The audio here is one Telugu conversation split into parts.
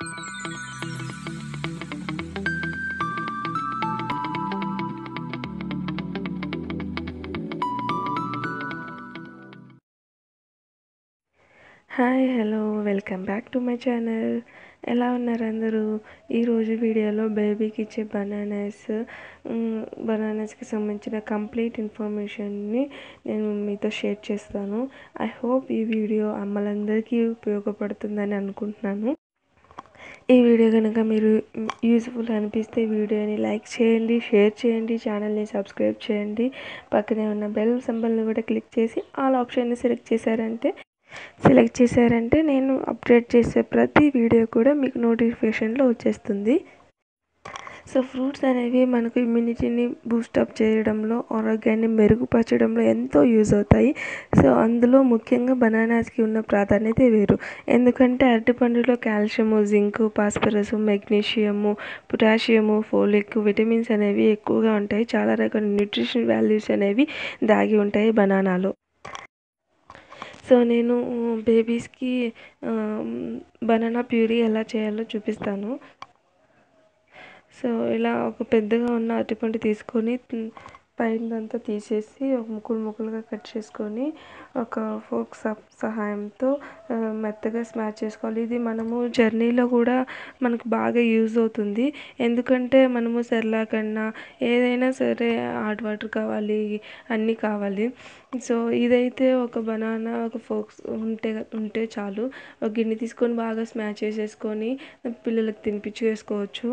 hi hello welcome back to my channel ఎలా ఉన్నారు అందరూ ఈరోజు వీడియోలో బేబీకి ఇచ్చే బనానాస్ బనానాస్కి సంబంధించిన కంప్లీట్ ఇన్ఫర్మేషన్ని నేను మీతో షేర్ చేస్తాను ఐ హోప్ ఈ వీడియో అమ్మలందరికీ ఉపయోగపడుతుందని అనుకుంటున్నాను ఈ వీడియో కనుక మీరు యూజ్ఫుల్ అనిపిస్తే వీడియోని లైక్ చేయండి షేర్ చేయండి ఛానల్ని సబ్స్క్రైబ్ చేయండి పక్కనే ఉన్న బెల్ సింబల్ని కూడా క్లిక్ చేసి ఆల్ ఆప్షన్ని సెలెక్ట్ చేశారంటే సెలెక్ట్ చేశారంటే నేను అప్డేట్ చేసే ప్రతి వీడియో కూడా మీకు నోటిఫికేషన్లో వచ్చేస్తుంది సో ఫ్రూట్స్ అనేవి మనకు ఇమ్యూనిటీని బూస్టప్ చేయడంలో ఆరోగ్యాన్ని మెరుగుపరచడంలో ఎంతో యూజ్ అవుతాయి సో అందులో ముఖ్యంగా బనానాస్కి ఉన్న ప్రాధాన్యత వేరు ఎందుకంటే అరటిపండులో calcium zinc phosphorus magnesium potassium folic vitamins అనేవి ఎక్కువగా ఉంటాయి చాలా రకాల న్యూట్రిషన్ వాల్యూస్ అనేవి దాగి ఉంటాయి బనానాలో సో నేను బేబీస్కి బనానా ప్యూరీ ఎలా చేయాలో చూపిస్తాను సో ఇలా ఒక పెద్దగా ఉన్న అరటిపండు తీసుకొని పైనంతా తీసేసి ఒక ముక్కలు ముక్కలుగా కట్ చేసుకొని ఒక ఫోక్ సహాయంతో మెత్తగా స్మాచ్ చేసుకోవాలి ఇది మనము జర్నీలో కూడా మనకు బాగా యూజ్ అవుతుంది ఎందుకంటే మనము సెర్లాకన్నా ఏదైనా సరే హాట్ వాటర్ కావాలి అన్నీ కావాలి సో ఇదైతే ఒక బనానా ఒక ఫోక్స్ ఉంటే ఉంటే చాలు ఒక గిన్నె తీసుకొని బాగా స్మాచ్ చేసేసుకొని పిల్లలకు తినిపించేసుకోవచ్చు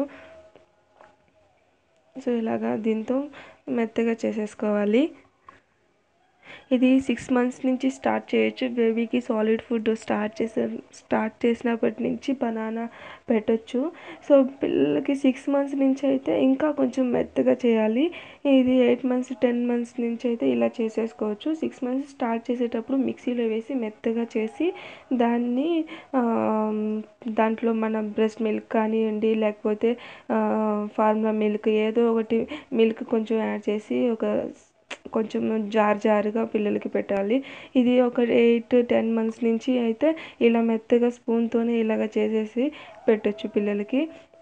సో ఇలాగా దీంతో మెత్తగా చేసేసుకోవాలి ఇది సిక్స్ మంత్స్ నుంచి స్టార్ట్ చేయొచ్చు బేబీకి సాలిడ్ ఫుడ్ స్టార్ట్ చేసే స్టార్ట్ చేసినప్పటి నుంచి బనానా పెట్టచ్చు సో పిల్లలకి సిక్స్ మంత్స్ నుంచి అయితే ఇంకా కొంచెం మెత్తగా చేయాలి ఇది ఎయిట్ మంత్స్ టెన్ మంత్స్ నుంచి అయితే ఇలా చేసేసుకోవచ్చు సిక్స్ మంత్స్ స్టార్ట్ చేసేటప్పుడు మిక్సీలో వేసి మెత్తగా చేసి దాన్ని దాంట్లో మన బ్రెస్ట్ మిల్క్ కానివ్వండి లేకపోతే ఫార్ములా మిల్క్ ఏదో ఒకటి మిల్క్ కొంచెం యాడ్ చేసి ఒక కొంచెం జార్ జారుగా పిల్లలకి పెట్టాలి ఇది ఒక ఎయిట్ టెన్ మంత్స్ నుంచి అయితే ఇలా మెత్తగా స్పూన్తోనే ఇలాగ చేసేసి పెట్టచ్చు పిల్లలకి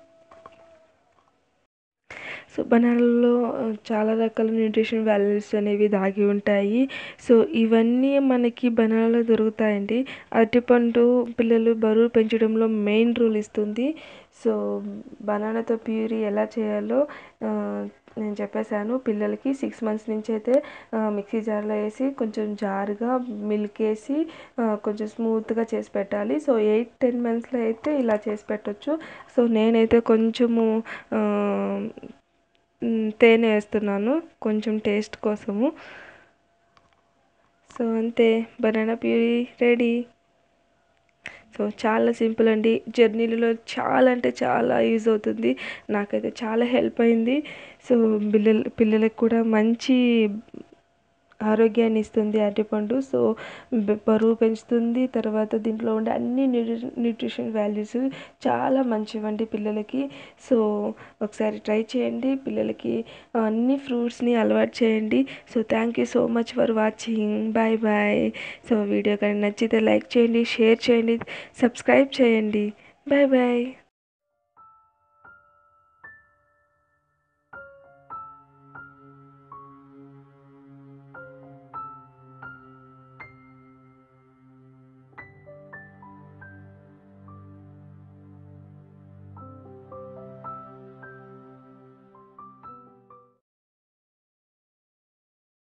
సో బనానాలో చాలా రకాల న్యూట్రిషన్ వాల్యూస్ అనేవి దాగి ఉంటాయి సో ఇవన్నీ మనకి బనానాలో దొరుకుతాయండి అరటిపండు పిల్లలు బరువు పెంచడంలో మెయిన్ రోల్ ఇస్తుంది సో బనానాతో ప్యూరీ ఎలా చేయాలో నేను చెప్పేశాను పిల్లలకి సిక్స్ మంత్స్ నుంచి అయితే మిక్సీ జార్లో వేసి కొంచెం జారుగా మిల్క్ వేసి కొంచెం స్మూత్గా చేసి పెట్టాలి సో ఎయిట్ టెన్ మంత్స్లో అయితే ఇలా చేసి పెట్టచ్చు సో నేనైతే కొంచెము తేనె వేస్తున్నాను కొంచెం టేస్ట్ కోసము సో అంతే బనానా ప్యూరీ రెడీ సో చాలా సింపుల్ అండి జర్నీలలో చాలా అంటే చాలా యూజ్ అవుతుంది నాకైతే చాలా హెల్ప్ అయింది సో పిల్లల పిల్లలకు కూడా మంచి ఆరోగ్యాన్ని ఇస్తుంది అరటిపండు సో బరువు పెంచుతుంది తర్వాత దీంట్లో ఉండే అన్ని న్యూట్రిషన్ వాల్యూస్ చాలా మంచివండి పిల్లలకి సో ఒకసారి ట్రై చేయండి పిల్లలకి అన్ని ఫ్రూట్స్ని అలవాటు చేయండి so thank you so much for watching bye bye so video కానీ నచ్చితే లైక్ చేయండి షేర్ చేయండి సబ్స్క్రైబ్ చేయండి బాయ్ బాయ్